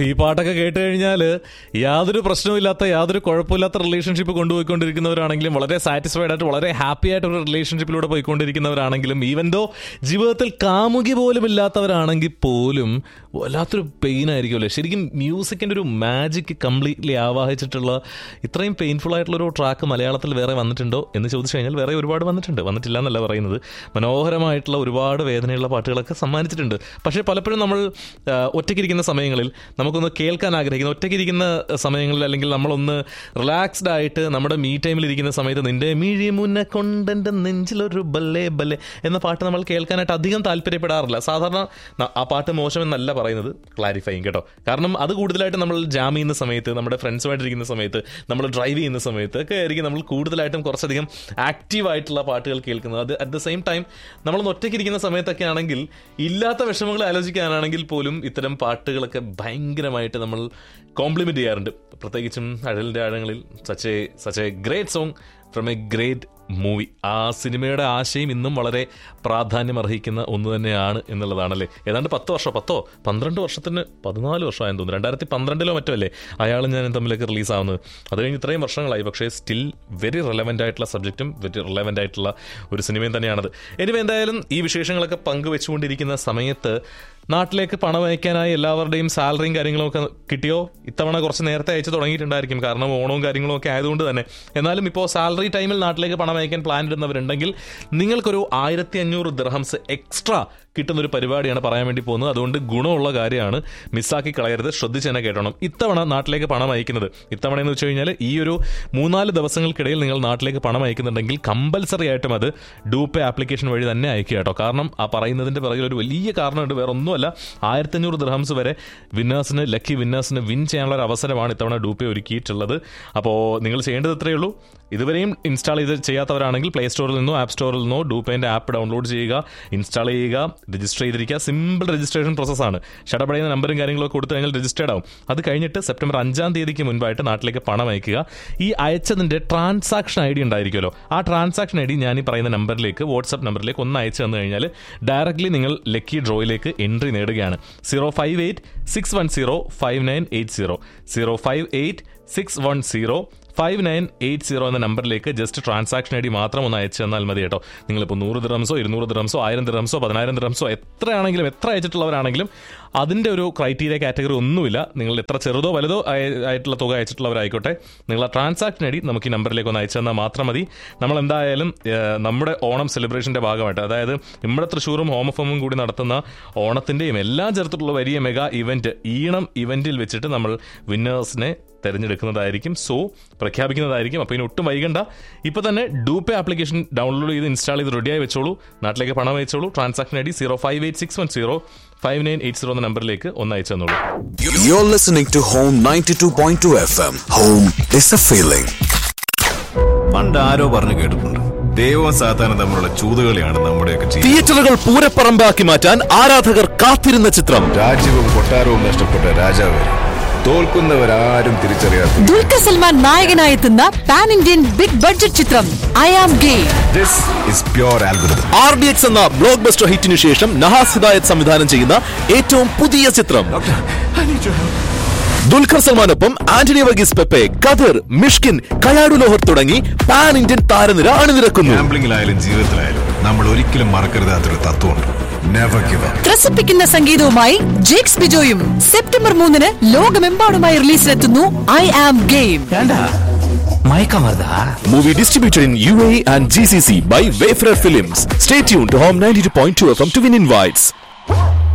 ഈ പാട്ടൊക്കെ കേട്ട് കഴിഞ്ഞാൽ യാതൊരു പ്രശ്നവുമില്ലാത്ത യാതൊരു കുഴപ്പമില്ലാത്ത റിലേഷൻഷിപ്പ് കൊണ്ടുപോയിക്കൊണ്ടിരിക്കുന്നവരാണെങ്കിലും വളരെ സാറ്റിസ്ഫൈഡ് ആയിട്ട് വളരെ ഹാപ്പി ആയിട്ട് ഒരു റിലേഷൻഷിപ്പിലൂടെ പോയിക്കൊണ്ടിരിക്കുന്നവരാണെങ്കിലും ഈവൻ ദോ ജീവിതത്തിൽ കാമുകി പോലും ഇല്ലാത്തവരാണെങ്കിൽ പോലും വല്ലാത്തൊരു പെയിൻ ആയിരിക്കുമല്ലേ ശരിക്കും മ്യൂസിക്കിന്റെ ഒരു മാജിക് കംപ്ലീറ്റ്ലി ആവാഹിച്ചിട്ടുള്ള ഇത്രയും പെയിൻഫുൾ ആയിട്ടുള്ള ഒരു ട്രാക്ക് മലയാളത്തിൽ വേറെ വന്നിട്ടുണ്ടോ എന്ന് ചോദിച്ചു കഴിഞ്ഞാൽ വേറെ ഒരുപാട് വന്നിട്ടുണ്ട് വന്നിട്ടില്ല എന്നല്ല പറയുന്നത് മനോഹരമായിട്ടുള്ള ഒരുപാട് വേദനയുള്ള പാട്ടുകളൊക്കെ സമ്മാനിച്ചിട്ടുണ്ട് പക്ഷേ പലപ്പോഴും നമ്മൾ ആ, ഒറ്റയ്ക്കിരിക്കുന്ന സമയങ്ങളിൽ നമുക്കൊന്ന് കേൾക്കാൻ ആഗ്രഹിക്കുന്ന ഒറ്റയ്ക്കിരിക്കുന്ന സമയങ്ങളിൽ അല്ലെങ്കിൽ നമ്മളൊന്ന് റിലാക്സ്ഡ് ആയിട്ട് നമ്മുടെ മീ ടൈമിൽ ഇരിക്കുന്ന സമയത്ത് നിന്റെ മിഴി മുന്നെ കൊണ്ടെന്റെ നെഞ്ചിലൊരു ബല്ലേ ബല്ലേ എന്ന പാട്ട് നമ്മൾ കേൾക്കാനായിട്ട് അധികം താല്പര്യപ്പെടാറില്ല സാധാരണ ന- ആ പാട്ട് മോശമെന്നല്ല പറയുന്നത് ക്ലാരിഫൈയും കേട്ടോ കാരണം അത് കൂടുതലായിട്ട് നമ്മൾ ജാം ചെയ്യുന്ന സമയത്ത് നമ്മുടെ ഫ്രണ്ട്സുമായിട്ടിരിക്കുന്ന സമയത്ത് നമ്മൾ ഡ്രൈവ് ചെയ്യുന്ന സമയത്ത് ഒക്കെ ആയിരിക്കും നമ്മൾ കൂടുതലായിട്ടും കുറച്ചധികം ആക്റ്റീവ് ആയിട്ടുള്ള പാട്ടുകൾ കേൾക്കുന്നത് അത് അറ്റ് ദ സെയിം ടൈം നമ്മളൊന്ന് ഒറ്റയ്ക്കിരിക്കുന്ന സമയത്തൊക്കെ ആണെങ്കിൽ ഇല്ലാത്ത വിഷമങ്ങൾ ആലോചിക്കാനാണെങ്കിൽ പോലും ഇത്തരം പാട്ടുകളൊക്കെ ഭയങ്കരമായിട്ട് നമ്മൾ കോംപ്ലിമെന്റ് ചെയ്യാറുണ്ട് പ്രത്യേകിച്ചും അഴലിന്റെ ആഴങ്ങളിൽ such a such a great song from a great movie ആ സിനിമയുടെ ആശയം ഇന്നും വളരെ പ്രാധാന്യം അർഹിക്കുന്ന ഒന്ന് തന്നെയാണ് എന്നുള്ളതാണല്ലേ ഏതാണ്ട് പത്ത് വർഷം പത്തോ പന്ത്രണ്ട് വർഷത്തിന് പതിനാല് വർഷമായെന്ന് തോന്നുന്നു രണ്ടായിരത്തി പന്ത്രണ്ടിലോ മറ്റോ അല്ലേ അയാളും ഞാനും തമ്മിലൊക്കെ റിലീസ് ആവുന്നത് അത് കഴിഞ്ഞ് ഇത്രയും വർഷങ്ങളായി പക്ഷേ സ്റ്റിൽ വെരി റെലവൻ്റ് ആയിട്ടുള്ള സബ്ജക്റ്റും വെരി റെലവൻ്റ് ആയിട്ടുള്ള ഒരു സിനിമയും തന്നെയാണത് എനിവേ എന്തായാലും ഈ വിശേഷങ്ങളൊക്കെ പങ്കുവെച്ചുകൊണ്ടിരിക്കുന്ന സമയത്ത് നാട്ടിലേക്ക് പണം അയക്കാനായി എല്ലാവരുടെയും സാലറിയും കാര്യങ്ങളും ഒക്കെ കിട്ടിയോ ഇത്തവണ കുറച്ച് നേരത്തെ അയച്ചു തുടങ്ങിയിട്ടുണ്ടായിരിക്കും കാരണം ഓണവും കാര്യങ്ങളും ഒക്കെ ആയതുകൊണ്ട് തന്നെ എന്നാലും ഇപ്പോൾ സാലറി ടൈമിൽ നാട്ടിലേക്ക് പണം അയക്കാൻ പ്ലാൻ ഇടുന്നവരുണ്ടെങ്കിൽ നിങ്ങൾക്കൊരു ആയിരത്തി അഞ്ഞൂറ് ദിർഹംസ് എക്സ്ട്രാ കിട്ടുന്ന ഒരു പരിപാടിയാണ് പറയാൻ വേണ്ടി പോകുന്നത് അതുകൊണ്ട് ഗുണമുള്ള കാര്യമാണ് മിസ്സാക്കി കളയരുത് ശ്രദ്ധിച്ച് തന്നെ കേട്ടോണം ഇത്തവണ നാട്ടിലേക്ക് പണം അയക്കുന്നത് ഇത്തവണ എന്ന് വെച്ച് കഴിഞ്ഞാൽ ഈ ഒരു മൂന്നാല് ദിവസങ്ങൾക്കിടയിൽ നിങ്ങൾ നാട്ടിലേക്ക് പണം അയക്കുന്നുണ്ടെങ്കിൽ കമ്പൽസറി ആയിട്ടും അത് ഡൂപ്പേ ആപ്ലിക്കേഷൻ വഴി തന്നെ അയക്കുക കേട്ടോ കാരണം ആ പറയുന്നതിന്റെ പിറകിൽ ഒരു വലിയ കാരണമുണ്ട് വേറെ ഒന്നുമല്ല ആയിരത്തി അഞ്ഞൂറ് ദിർഹംസ് വരെ വിന്നേഴ്സിന് ലക്കി വിന്നേഴ്സിന് വിൻ ചെയ്യാനുള്ള ഒരു അവസരമാണ് ഇത്തവണ ഡൂപ്പേ ഒരുക്കിയിട്ടുള്ളത് അപ്പോൾ നിങ്ങൾ ചെയ്യേണ്ടത് ഇത്രയേ ഉള്ളൂ ഇതുവരെയും ഇൻസ്റ്റാൾ ചെയ്ത് ചെയ്യാത്തവരാണെങ്കിൽ പ്ലേ സ്റ്റോറിൽ നിന്നോ ആപ്പ് സ്റ്റോറിൽ നിന്നോ ഡൂപ്പേന്റെ ആപ്പ് ഡൗൺലോഡ് ചെയ്യുക ഇൻസ്റ്റാൾ ചെയ്യുക രജിസ്റ്റർ ചെയ്തിരിക്കുക സിമ്പിൾ രജിസ്ട്രേഷൻ പ്രോസസ്സാണ് ഷടപടയുന്ന നമ്പറും കാര്യങ്ങളൊക്കെ കൊടുത്തു കഴിഞ്ഞാൽ രജിസ്റ്റേർഡ് ആവും അത് കഴിഞ്ഞിട്ട് സെപ്റ്റംബർ അഞ്ചാം തീയതിക്ക് മുൻപായിട്ട് നാട്ടിലേക്ക് പണം അയക്കുക ഈ അയച്ചതിന്റെ ട്രാൻസാക്ഷൻ ഐ ഡി ഉണ്ടായിരിക്കുമല്ലോ ആ ട്രാൻസാക്ഷൻ ഐ ഡി ഞാൻ ഈ പറയുന്ന നമ്പറിലേക്ക് വാട്സ്ആപ്പ് നമ്പറിലേക്ക് ഒന്ന് അയച്ചു തന്നു കഴിഞ്ഞാൽ ഡയറക്ട്ലി നിങ്ങൾ ലക്കി ഡ്രോയിലേക്ക് എൻട്രി നേടുകയാണ് zero five eight six one zero five nine eight zero zero five eight six one zero five nine eight zero എന്ന നമ്പറിലേക്ക് ജസ്റ്റ് ട്രാൻസാക്ഷൻ ഐ ഡി മാത്രം ഒന്ന് അയച്ചു തന്നാൽ മതി കേട്ടോ നിങ്ങളിപ്പോൾ നൂറ് ദിറംസോ ഇരുന്നൂറ് ദിറംസോ ആയിരം ദിറംസോ പതിനായിരം ദിറംസോ എത്രയാണെങ്കിലും എത്ര അയച്ചിട്ടുള്ളവരാണെങ്കിലും അതിൻ്റെ ഒരു ക്രൈറ്റീരിയ കാറ്റഗറി ഒന്നുമില്ല നിങ്ങൾ എത്ര ചെറുതോ വലുതോ ആയ- ആയിട്ടുള്ള തുക അയച്ചിട്ടുള്ളവരായിക്കോട്ടെ നിങ്ങൾ ആ ട്രാൻസാക്ഷൻ ഐ ഡി നമുക്ക് ഈ നമ്പറിലേക്ക് ഒന്ന് അയച്ചു തന്നാൽ മാത്രം മതി നമ്മൾ എന്തായാലും ഏഹ്, നമ്മുടെ ഓണം സെലിബ്രേഷൻ്റെ ഭാഗമായിട്ട് അതായത് നമ്മുടെ തൃശ്ശൂറും ഹോമഫോമും കൂടി നടത്തുന്ന ഓണത്തിൻ്റെയും എല്ലാം ചേർത്തിട്ടുള്ള വലിയ മെഗാ ഇവന്റ് ഈണം ഇവന്റിൽ വെച്ചിട്ട് നമ്മൾ വിന്നേഴ്സിനെ തിരഞ്ഞെടുക്കുന്നതായിരിക്കും സോ പ്രഖ്യാപിക്കുന്നതായിരിക്കും അപ്പോൾ ഇനി ഒട്ടും വൈകണ്ട ഇപ്പോൾ തന്നെ ഡൂപ്പേ ആപ്ലിക്കേഷൻ ഡൗൺലോഡ് ചെയ്ത് ഇൻസ്റ്റാൾ ചെയ്ത് റെഡിയായി വെച്ചോളൂ നാട്ടിലേക്ക് പണം അയച്ചോളൂ transaction I D zero five eight six one zero five nine eight zero എന്ന നമ്പറിലേക്ക് ഒന്ന് അയച്ചു തന്നോളൂ You're listening to Home 92.2 FM. Home is a feeling. പണ്ട് ആരോ പറഞ്ഞു കേട്ടിട്ടുണ്ട് ദൈവവും സാത്താനും തമ്മിലുള്ള ചൂതുകളിയാണ് നമ്മുടെയൊക്കെ ജീവിതം തിയേറ്ററുകൾ പൂരപ്പറമ്പാക്കി മാറ്റാൻ ആരാധകർ കാത്തിരുന്ന ചിത്രം രാജ്യവും കൊട്ടാരവും നഷ്ടപ്പെട്ട രാജാവ് തോൽക്കുന്നവരാരും തിരിച്ചറിയാത്ത ദുൽഖർ സൽമാൻ നായകനായെത്തുന്ന പാൻ ഇന്ത്യൻ ബിഗ് ബഡ്ജറ്റ് ചിത്രം I am game this is pure ആൽഗുരുതം ആർ ഡി എക്സ് എന്ന ബ്ലോക്ക് ബസ്റ്റർ ഹിറ്റിനു ശേഷം നഹാസ് ഹിദായത് സംവിധാനം ചെയ്യുന്ന ഏറ്റവും പുതിയ ചിത്രം ദുൽഖർ സൽമാനൊപ്പം ആന്റണി വർഗീസ് പെപ്പെ കഥർ മിഷ്കിൻ കയാടു ലോഹർ തുടങ്ങി പാൻ ഇന്ത്യൻ താരനിര അണിനിരക്കുന്നു ഗാംബ്ലിംഗിലായാലും ജീവിതത്തിലായാലും നമ്മൾ ഒരിക്കലും മറക്കരുതാത്തൊരു തത്വമുണ്ട് നെവർ ഗിവ് അപ്പ് ത്രസിപ്പിക്കുന്ന സംഗീതവുമായി ജേക്സ് ബിജോയും സെപ്റ്റംബർ മൂന്നിന് ലോകമെമ്പാടുമായി റിലീസിലെത്തുന്നു ഐ ആം ഗെയിം மயக்கம் வருதா movie distributed in U A and G C C by Wayfarer films stay tune to home ninety two point two F M to win invites